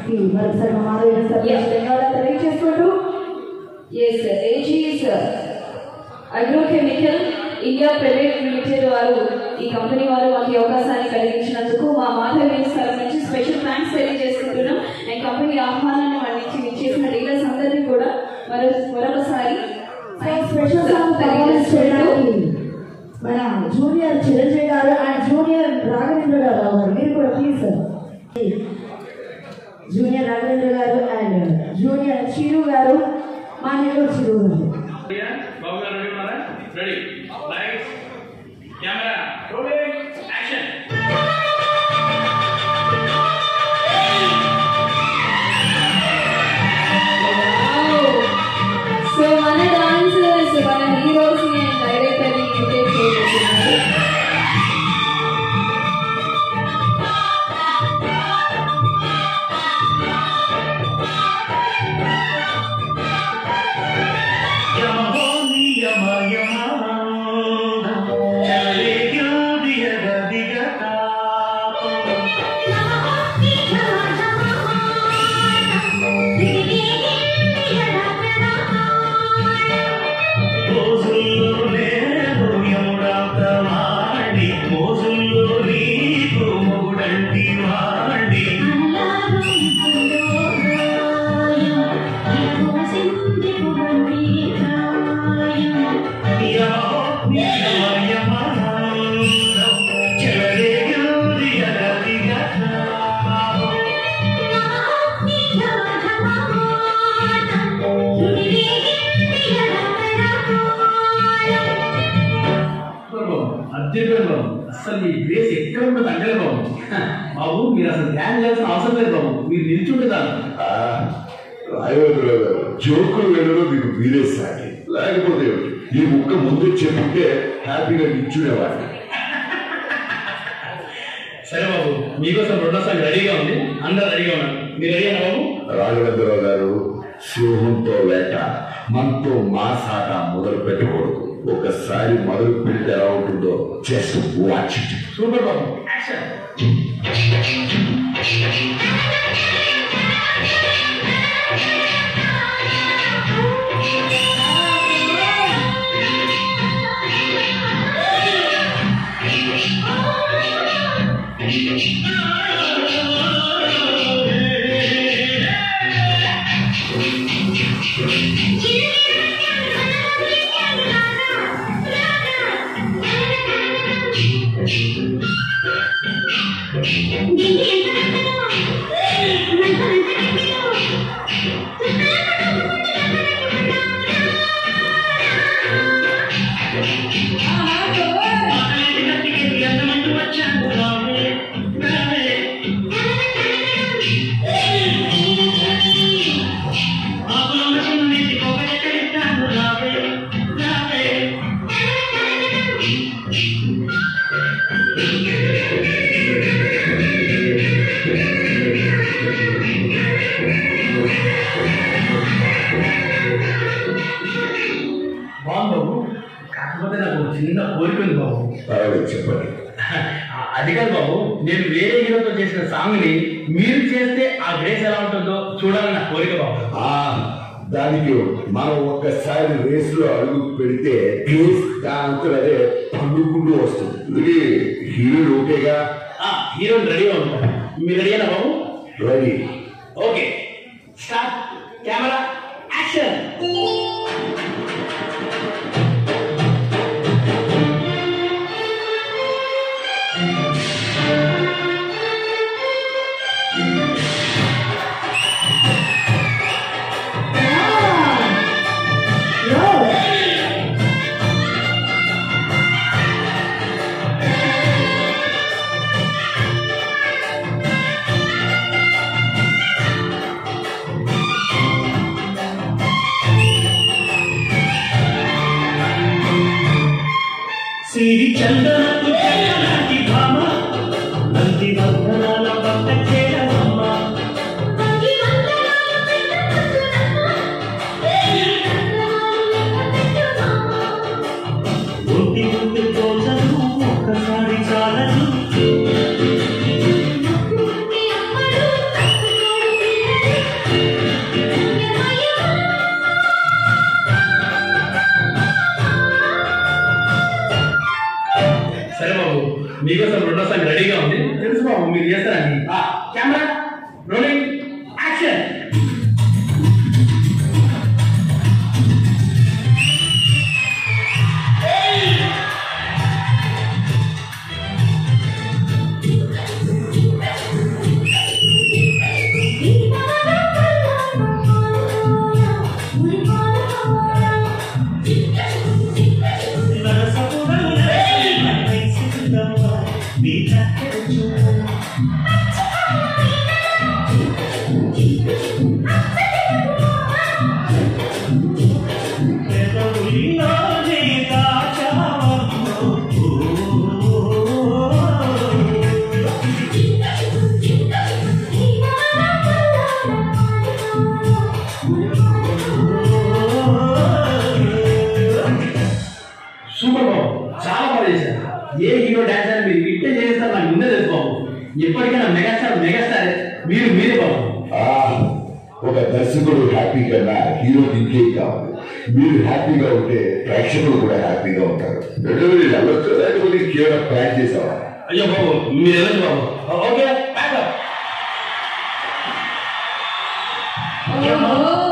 కి మరొకసారి మా మాధవి గారి తరఫున ధన్యవాదాలు తెలియజేసుకుంటూ yes sir AGS agrochemical India private limited వారు ఈ కంపెనీ వారు మాకు ఈ అవకాశాన్ని కలిగించినందుకు మా మాధవి తరఫు నుంచి స్పెషల్ థ్యాంక్స్ తెలియజేసుకుంటున్నాం అండ్ కంపెనీ ఆహ్వానాన్ని మన్నించి విచ్చేసిన డీలర్స్ అందరినీ కూడా మరో మరొకసారి స్పెషల్ సాంగ్ పర్ఫార్మెన్స్ చేయడానికి మన జూనియర్ చిరంజీవి గారు అండ్ జూనియర్ రాఘవేంద్ర గారు రావాలి మీరు కూడా ప్లీజ్ సార్ జూనియర్ రాఘవేంద్ర గారు అండ్ జూనియర్ చిరు గారు మా నెల్లూరు చిరు గారు బాబు గారు రెడీ ఉన్నారా ready lights camera rolling action so మన డాన్సర్స్ మన హీరోస్ ని అండ్ డైరెక్టర్ ని ఇమిటేట్ చేయబోతున్నారు అద్దెపోయారు బాబు అసలు ఈ ప్లేస్ ఎక్కడ ఉంటుంది అంటే బాబు బాబు మీరు అసలు ధ్యానం చేయాల్సిన అవసరం లేదు బాబు మీరు నిల్చుంటే చాలు రాయవద్దు గారు జోకులు వేయడంలో మీకు మీరే సాటి లేకపోతే ఏమిటి? ఈ ముక్క ముందు చెప్పుంటే హ్యాపీగా నిల్చునేవాడిని సరే బాబు మీకోసం రెండోసారి రెడీగా ఉంది అందరు రెడీగా ఉన్నారు మీరు రెడీగా బాబు రాఘవేంద్రరావు గారు సింహంతో వేట మనతో మాసాట మొదలు పెట్టకూడదు ఒకసారి మొదలు పెడితే ఎలా ఉంటుందో జస్ట్ వాచ్ ఇట్ సూపర్ బాబు యాక్షన్ బాగుంది బాబు కాకపోతే నాకు ఒక చిన్న కోరిక ఉంది బాబు పర్వాలేదు చెప్పండి ఆ- అది కాదు బాబు నేను వేరే హీరోతో చేసిన సాంగ్ ని మీరు చేస్తే ఆ గ్రేస్ ఎలా ఉంటుందో చూడాలని నా కోరిక బాబు ఆ దానికి మనం ఒక్కసారి రేసులో అడుగు పెడితే ప్లీజ్ దాంతో అదే పండుకుంటూ వస్తుంది ఇది హీరో ఓకేగా ఆ హీరోని రెడీగా ఉంటాను మీరు రెడీనా బాబు ready okay start camera action సిరి చందనపు చందనాటి భామ నంది వందనాల పక్క చేరమ్మ ఒంటి ముందు తోచదు ఒక్కసారి చాలదు ఏ హీరో డాన్స్ అని మీరు ఇట్టే చేస్తారు నాకు ముందే తెలుసు బాబు ఎప్పటికైనా మెగాస్టార్ మెగాస్టార్ మీరు మీరే బాబు ఆ, ఒక దర్శకుడు హ్యాపీ కన్నా హీరో ఇంకేం కావాలి మీరు హ్యాపీగా ఉంటే ప్రేక్షకులు కూడా హ్యాపీగా ఉంటారు రెండు వేలు వెళ్ళొచ్చు లేకపోతే కేవలం ప్లాన్ చేసావా అయ్యో బాబు మీరు వెళ్ళండి బాబు ఓకే ప్యాకప్ ఓహో